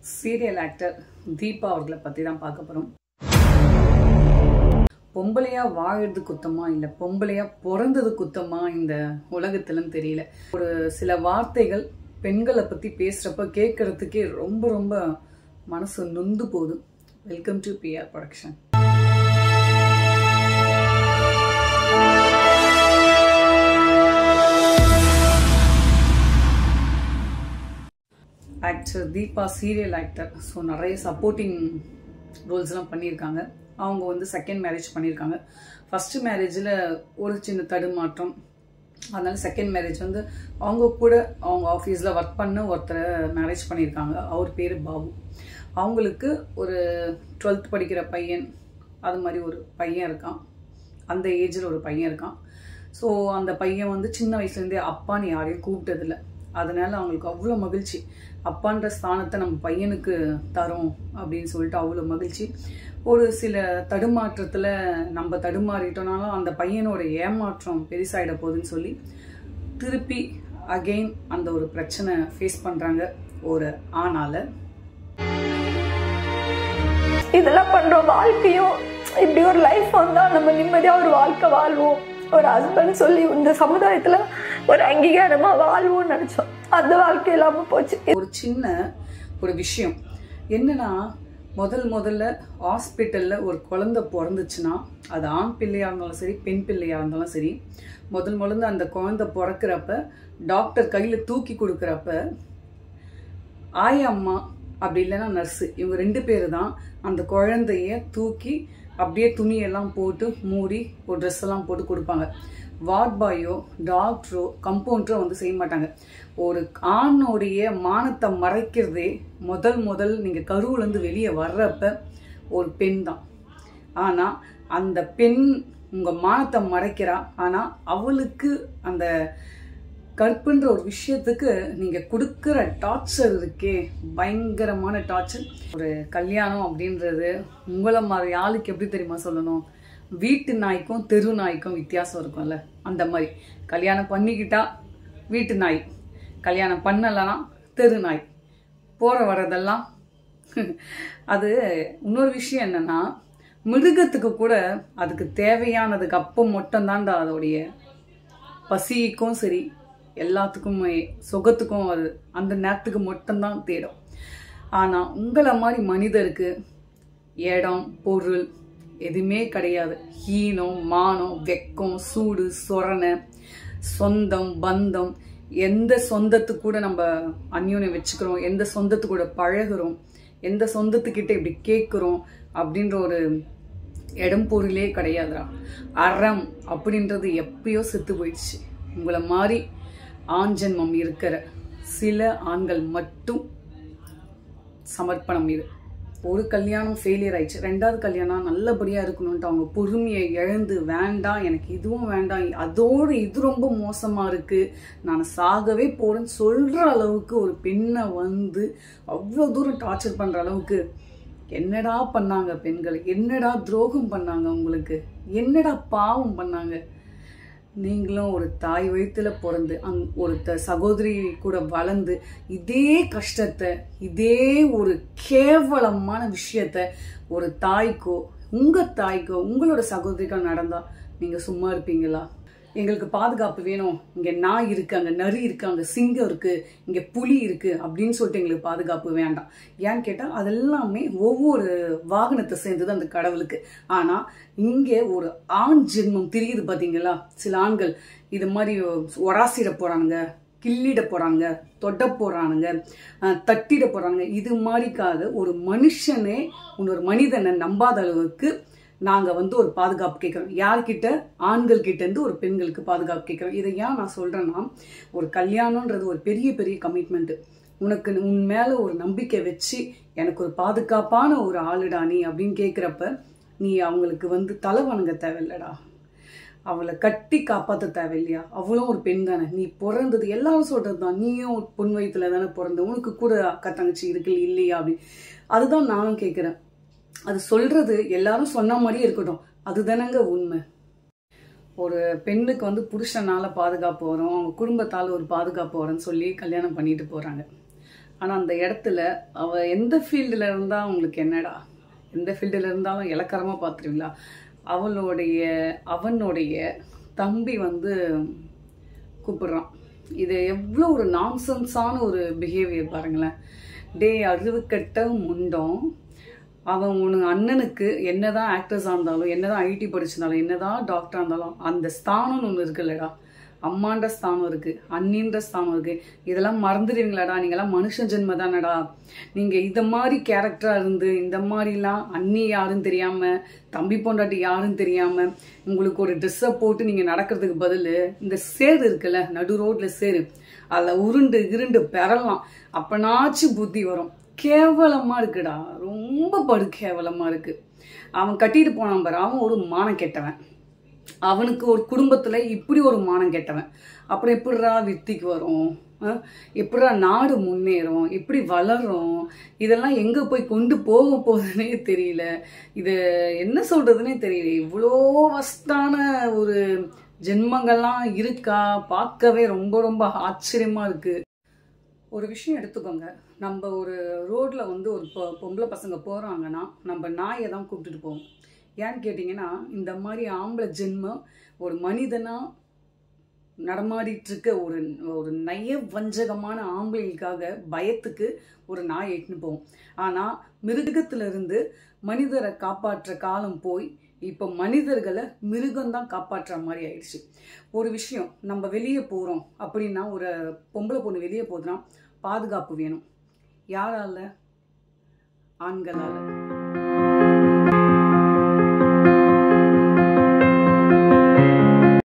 Serial actor Deepa அவர்களை பற்றி தான் பார்க்க போகிறோம் பொம்பளையா வாழறது குத்தமா இல்லை பொம்பளையா பிறந்தது குத்தமா இந்த உலகத்துலன்னு தெரியல ஒரு சில வார்த்தைகள் பெண்களை பற்றி பேசுகிறப்ப கேட்கறதுக்கே ரொம்ப ரொம்ப மனசு நொந்து போகுது welcome to PR production actor Deepa serial actor so நிறைய சப்போர்ட்டிங் ரோல்ஸ்லாம் பண்ணியிருக்காங்க அவங்க வந்து செகண்ட் மேரேஜ் பண்ணியிருக்காங்க ஃபர்ஸ்ட் மேரேஜில் ஒரு சின்ன தடுமாற்றம் அதனால செகண்ட் மேரேஜ் வந்து அவங்க கூட அவங்க ஆஃபீஸில் ஒர்க் பண்ண ஒருத்தரை மேரேஜ் பண்ணியிருக்காங்க அவர் பேர் பாபு அவங்களுக்கு ஒரு டுவெல்த் படிக்கிற பையன் அது மாதிரி ஒரு பையன் இருக்கான் அந்த ஏஜில் ஒரு பையன் இருக்கான் ஸோ அந்த பையன் வந்து சின்ன வயசுலேருந்தே அப்பான்னு யாரையும் கூப்பிட்டதில்ல அதனால அவங்களுக்கு அவ்வளோ மகிழ்ச்சி அப்பான்ற ஸ்தானத்தை நம்ம பையனுக்கு தரோம் அப்படின்னு சொல்லிட்டு அவ்வளோ மகிழ்ச்சி ஒரு சில தடுமாற்றத்தில் நம்ம தடுமாறிட்டோம்னாலும் அந்த பையனோட ஏமாற்றம் பெருசாயிட போகுதுன்னு சொல்லி திருப்பி அகெயின் அந்த ஒரு பிரச்சனை ஃபேஸ் பண்ணுறாங்க ஒரு ஆணால இதெல்லாம் பண்ற வாழ்க்கையும் இப்படி ஒரு லைஃப் வந்தா நம்ம நிம்மதியா ஒரு வாழ்க்கை வாழ்வோம் ஒரு ஹஸ்பண்ட் சொல்லி இந்த சமுதாயத்துல ஒரு அங்கீகாரமா வாழ்வோம்னு நினைச்சோம் அந்த வாழ்க்கை இல்லாம போச்சு ஒரு சின்ன ஒரு விஷயம் என்னன்னா முதல் முதல்ல ஹாஸ்பிட்டலில் ஒரு குழந்தை பிறந்துச்சுன்னா அது ஆண் பிள்ளையாக இருந்தாலும் சரி பெண் பிள்ளையாக இருந்தாலும் சரி முதல் முதல்ல அந்த குழந்தை பிறக்கிறப்ப டாக்டர் கையில் தூக்கி கொடுக்குறப்ப ஆயா அம்மா அப்படி இல்லைன்னா நர்ஸு இவங்க ரெண்டு பேர் தான் அந்த குழந்தைய தூக்கி அப்படியே துணியெல்லாம் போட்டு மூடி ஒரு ட்ரெஸ் எல்லாம் போட்டு கொடுப்பாங்க வார்ட் பாயோ டாக்டரோ கம்பவுண்டரோ வந்து செய்ய மாட்டாங்க ஒரு ஆணுடைய மானத்தை மறைக்கிறதே முதல் முதல் நீங்கள் கருவுலேருந்து வெளியே வர்றப்ப ஒரு பெண் தான் ஆனால் அந்த பெண் உங்கள் மானத்தை மறைக்கிறா ஆனால் அவளுக்கு அந்த கற்புன்ற ஒரு விஷயத்துக்கு நீங்கள் கொடுக்குற டார்ச்சர் இருக்கே பயங்கரமான டார்ச்சர் ஒரு கல்யாணம் அப்படின்றது உங்களை மாதிரி ஆளுக்கு எப்படி தெரியுமா சொல்லணும் வீட்டு நாய்க்கும் தெரு நாய்க்கும் வித்தியாசம் இருக்கும்ல அந்த மாதிரி கல்யாணம் பண்ணிக்கிட்டா வீட்டு நாய் கல்யாணம் பண்ணலைன்னா தெரு நாய் போகிற வரதெல்லாம் அது இன்னொரு விஷயம் என்னன்னா மிருகத்துக்கு கூட அதுக்கு தேவையானதுக்கு அப்போ மட்டும்தான்டா அதோடைய பசிக்கும் சரி எல்லாத்துக்குமே சுகத்துக்கும் அது அந்த நேரத்துக்கு மட்டும்தான் தேடும் ஆனால் உங்களை மாதிரி மனிதருக்கு இடம் பொருள் எதுவுமே கிடையாது ஹீனம் மானம் வெக்கம் சூடு சொரணை சொந்தம் பந்தம் எந்த சொந்தத்துக்கு கூட நம்ம அந்யோன்யம் வச்சுக்கிறோம் எந்த சொந்தத்து கூட பழகுறோம் எந்த சொந்தத்துக்கிட்ட இப்படி கேட்குறோம் அப்படின்ற ஒரு இடம் பொருளே கிடையாதுடா அறம் அப்படின்றது எப்பயோ செத்து போயிடுச்சு உங்களை மாதிரி ஆண் ஜென்மம் இருக்கிற சில ஆண்கள் மட்டும் சமர்ப்பணம் இது ஒரு கல்யாணம் ஃபெயிலியர் ஆயிடுச்சு ரெண்டாவது கல்யாணம் நல்லபடியாக இருக்கணும்ட்டு அவங்க பொறுமையை இழந்து வேண்டாம் எனக்கு இதுவும் வேண்டாம் அதோடு இது ரொம்ப மோசமாக இருக்குது நான் சாகவே போகிறேன்னு சொல்கிற அளவுக்கு ஒரு பெண்ணை வந்து அவ்வளோ தூரம் டார்ச்சர் பண்ணுற அளவுக்கு என்னடா பண்ணாங்க பெண்கள் என்னடா துரோகம் பண்ணாங்க உங்களுக்கு என்னடா பாவம் பண்ணாங்க நீங்களும் ஒரு தாய் வயிற்றுல பிறந்து அந் ஒரு த சகோதரி கூட வளர்ந்து இதே கஷ்டத்தை இதே ஒரு கேவலமான விஷயத்த ஒரு தாய்க்கோ உங்க தாய்க்கோ உங்களோட சகோதரிக்கோ நடந்தா நீங்க சும்மா இருப்பீங்களா எங்களுக்கு பாதுகாப்பு வேணும் இங்க நாய் இருக்கு அங்க நரி இருக்கு அங்க சிங்கம் இருக்கு இங்க புலி இருக்கு அப்படின்னு சொல்லிட்டு எங்களுக்கு பாதுகாப்பு வேண்டாம் ஏன்னு கேட்டா அதெல்லாமே ஒவ்வொரு வாகனத்தை சேர்ந்தது அந்த கடவுளுக்கு ஆனா இங்கே ஒரு ஆண் ஜென்மம் தெரியுது பாத்தீங்களா சில ஆண்கள் இது மாதிரி ஒராசிட போறானுங்க கிள்ளிட போறாங்க தொட்ட போறானுங்க தட்டிட போறாங்க இது மாதிரிக்காக ஒரு மனுஷனே இன்னொரு மனிதனை நம்பாத அளவுக்கு நாங்கள் வந்து ஒரு பாதுகாப்பு கேட்குறோம் யார்கிட்ட ஆண்கள் கிட்ட இருந்து ஒரு பெண்களுக்கு பாதுகாப்பு கேட்குறோம் இதை ஏன் நான் சொல்கிறேன்னா ஒரு கல்யாணன்றது ஒரு பெரிய பெரிய கமிட்மெண்ட்டு உனக்கு உன் மேலே ஒரு நம்பிக்கை வச்சு எனக்கு ஒரு பாதுகாப்பான ஒரு ஆளுடா நீ அப்படின்னு கேட்குறப்ப நீ அவங்களுக்கு வந்து தலை வணங்க தேவையில்லடா அவளை கட்டி காப்பாற்ற தேவையில்லையா அவளும் ஒரு பெண் தானே நீ பிறந்தது எல்லாரும் சொல்றது தான் நீயும் பொன் வயிற்றுல தானே பிறந்த உனக்கு கூட அக்கா தங்கச்சி இருக்கு இல்லையா அப்படின்னு அதுதான் நானும் கேட்குறேன் அது சொல்றது எல்லாரும் சொன்ன மாதிரியே இருக்கட்டும் அதுதானங்க உண்மை ஒரு பெண்ணுக்கு வந்து புருஷனால பாதுகாப்பு வரும் அவங்க குடும்பத்தால் ஒரு பாதுகாப்பு வரும்னு சொல்லி கல்யாணம் பண்ணிட்டு போறாங்க ஆனால் அந்த இடத்துல அவள் எந்த ஃபீல்டில் இருந்தால் உங்களுக்கு என்னடா எந்த ஃபீல்டில் இருந்தாலும் இலக்கரமாக பார்த்துருவீங்களா அவளுடைய அவனுடைய தம்பி வந்து கூப்பிடுறான் இது எவ்வளோ ஒரு நான்சென்ஸான ஒரு பிஹேவியர் பாருங்களேன் டே அறிவுக்கட்ட முண்டம் அவன் உனக்கு அண்ணனுக்கு என்னதான் ஆக்டர்ஸாக இருந்தாலும் என்னதான் ஐடி படிச்சிருந்தாலும் என்னதான் டாக்டராக இருந்தாலும் அந்த ஸ்தானம்னு ஒன்று இருக்குல்லடா அம்மான்ற ஸ்தானம் இருக்கு அண்ணின்ற ஸ்தானம் இருக்கு இதெல்லாம் மறந்துடுவீங்களாடா நீங்களாம் மனுஷ ஜென்ம தானடா நீங்க இந்த மாதிரி கேரக்டரா இருந்து இந்த மாதிரிலாம் அண்ணி யாருன்னு தெரியாம தம்பி பொண்டாட்டி யாருன்னு தெரியாம உங்களுக்கு ஒரு ட்ரெஸ்ஸை போட்டு நீங்க நடக்கிறதுக்கு பதில் இந்த சேரு இருக்குல்ல நடு ரோட்ல சேரு அதில் உருண்டு இருண்டு பெறலாம் அப்பனாச்சும் புத்தி வரும் கேவலமா இருக்குடா ரொம்ப படு கேவலமா இருக்கு அவன் கட்டிட்டு போனான் பாரு அவன் ஒரு மானம் கெட்டவன் அவனுக்கு ஒரு குடும்பத்துல இப்படி ஒரு மானம் கெட்டவன் அப்புறம் எப்படிடா வித்திக்கு வரும் அஹ்? எப்படிடா நாடு முன்னேறும் எப்படி வளரும் இதெல்லாம் எங்க போய் கொண்டு போக போகுதுன்னே தெரியல இது என்ன சொல்றதுன்னே தெரியல இவ்வளோ வஸ்டான ஒரு ஜென்மங்கள்லாம் இருக்கா பார்க்கவே ரொம்ப ரொம்ப ஆச்சரியமா இருக்கு ஒரு விஷயம் எடுத்துக்கோங்க நம்ம ஒரு ரோட்ல வந்து ஒரு பொ- பொம்பளை பசங்க போறாங்கன்னா நம்ம நாயை தான் கூப்பிட்டுட்டு போவோம் ஏன்னு கேட்டிங்கன்னா இந்த மாதிரி ஆம்பளை ஜென்மம் ஒரு மனிதனா நடமாடிட்டு இருக்க ஒரு ஒரு நய வஞ்சகமான ஆம்பளைகளுக்காக பயத்துக்கு ஒரு நாய் எட்டுன்னு போவோம் ஆனா மிருகத்துல இருந்து மனிதரை காப்பாற்ற காலம் போய் இப்போ மனிதர்களை மிருகம்தான் காப்பாற்றுற மாதிரி ஆயிடுச்சு ஒரு விஷயம் நம்ம வெளியே போறோம் அப்படின்னா ஒரு பொம்பளை பொண்ணு வெளியே போகுதுன்னா பாதுகாப்பு வேணும் யாரால ஆண்களால